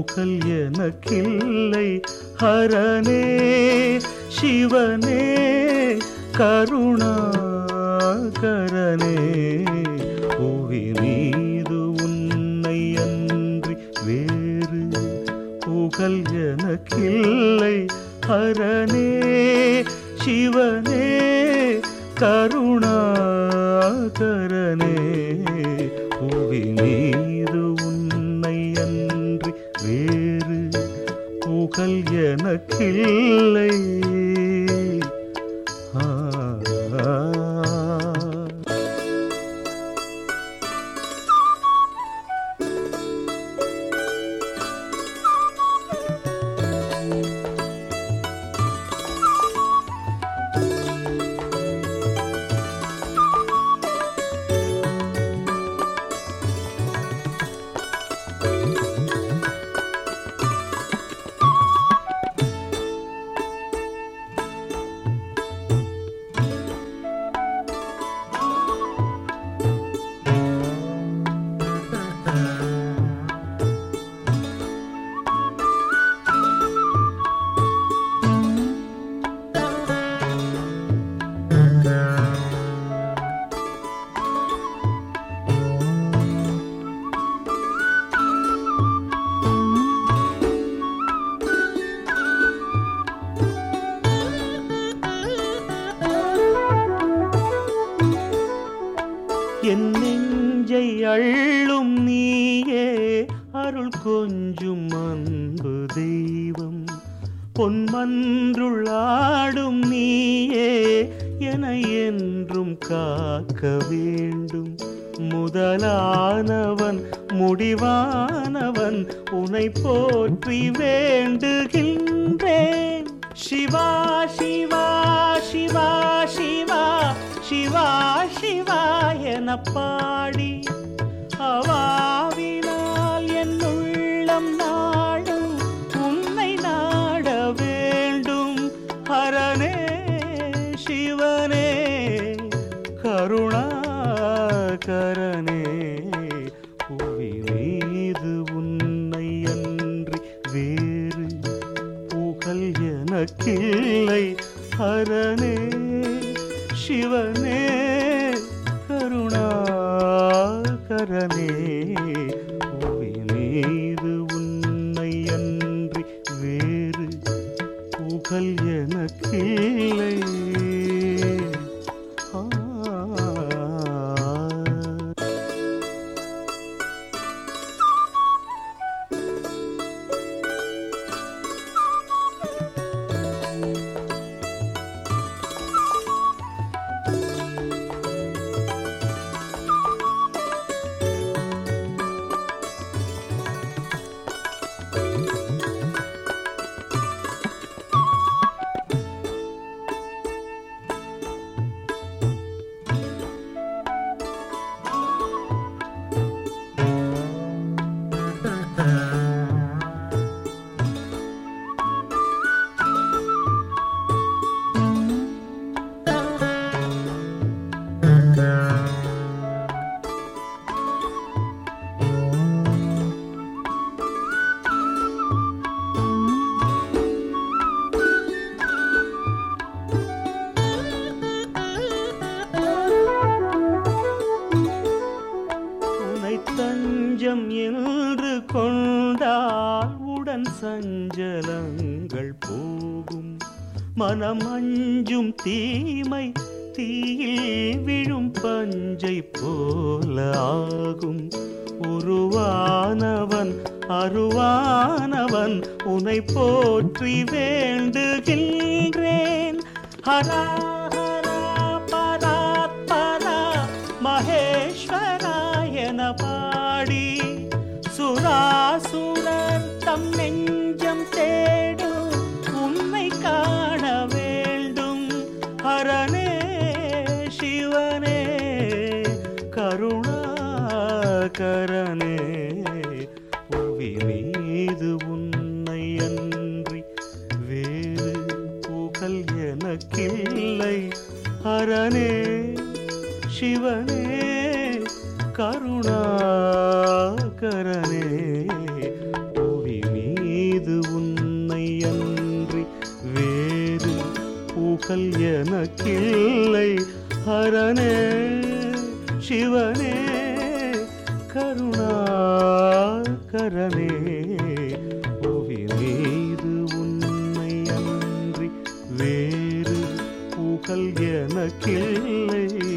புகழ் எனக்கில்லை ஹரனே சிவனே கருணாகரனே புவி மீது உன்னை அன்றி வேறு புகழ் எனக்கில்லை ஹரனே சிவனே கருணாகரனே புவி மீது உன்னை அன்றி வேறு புகழ் எனக்கில்லை ஆ என் நெஞ்சை அள்ளும் நீயே அருள் கொஞ்சும் அன்பு தெய்வம் பொன்மன்றுள் ஆடும் நீயே என என்றும் காக்க வேண்டும் முதலானவன் முடிவானவன் உனை போற்றி வேண்டுகின்றேன் சிவா சிவா சிவா சிவா சிவா சிவா என பாடி அவாவினால் என் உள்ளம் நாடும் உன்னை நாட வேண்டும் ஹரனே சிவனே கருணாகரனே புவி மீது உன்னை அன்றி வேறு புகழ் எனக்கில்லை ஹரனே சிவனே கருணாகரனே புவி மீது உன்னை அன்றி வேறு புகழ் எனக்கில்லை ஆ உனை தஞ்சம் என்று கொண்டால் உடன் சஞ்சலங்கள் போகும் மனம் அஞ்சும் தீமை தீயில் விழும் பஞ்சை போல ஆகும் உருவானவன் அருவானவன் உனை போற்றி வேண்டுகின்றேன் ஹரா ஹரா பராத் பரா மகேஸ்வராயன பாடி சுராசுரர் தம் நெஞ்சம் தேடும் உன்னை காண வேண்டும் ஹரனே சிவனே கருணாகரனே புவி மீது உன்னை அன்றி வேறு புகழ் எனக்கில்லை ஹரனே சிவனே கருணாகரனே புவி மீது புகழ் எனக்கில்லை ஹரனே சிவனே கருணாகரனே புவி மீது உன்னை அன்றி வேறு புகழ் எனக்கில்லை